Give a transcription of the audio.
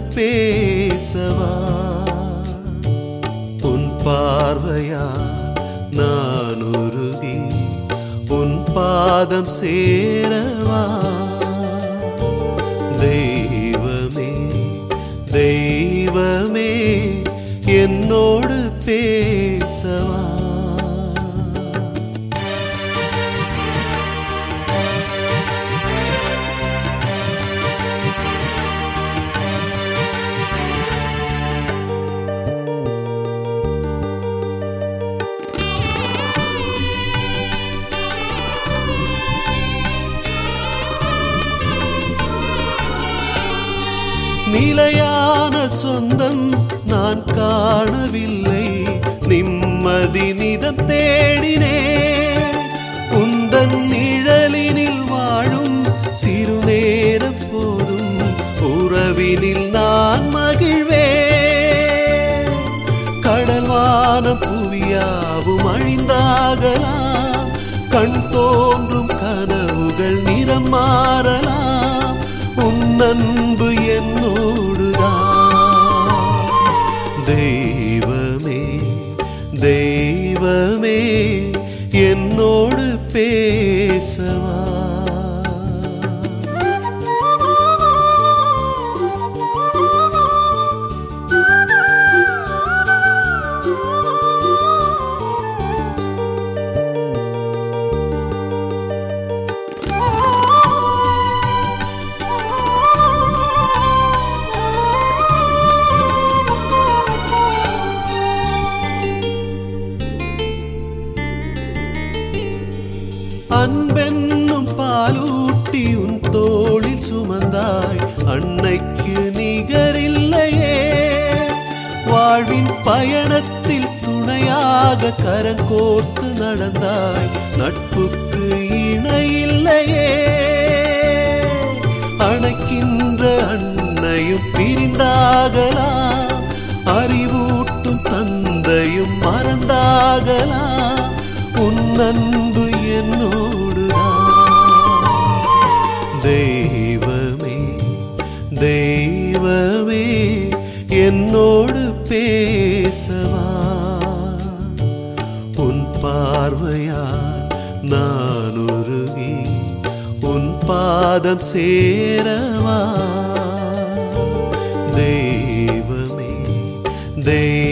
பேசவா உன் பார்வையா நான் உருகி உன் பாதம் சேரவா தெய்வமே தெய்வமே என்னோடு பேசவா நிலையான சொந்தம் நான் காணவில்லை நிம்மதி நிதம் தேடினேன் உந்தன் நிழலினில் வாழும் சிறு நேரம் போதும் உறவினில் நான் மகிழ்வேன் கடல்வான புவியாவும் அழிந்தாகலாம் கண் தோன்றும் கனவுகள் நிறம் மாறலாம் உன் அன்பு என்னோடுதான் தெய்வமே தெய்வமே என்னோடு பேசவா அன்பென்னும் பாலூட்டி உன் தோளில் சுமந்தாய் அன்னைக்கு நிகரில்லையே வாழ்வின் பயணத்தில் துணையாக கரங்கோர்த்து நடந்தாய் நட்புக்கு இணையில்லையே அணைக்கின்ற அன்னையும் பிரிந்தாகலாம் அறிவூட்டும் தந்தையும் மறந்தாகலாம் உன் அன்பு என்னோடுதான் தெய்வமே தெய்வமே என்னோடு பேசவா உன் பார்வையால் நான் உருகி உன் பாதம் சேரவா தெய்வமே தெய்வ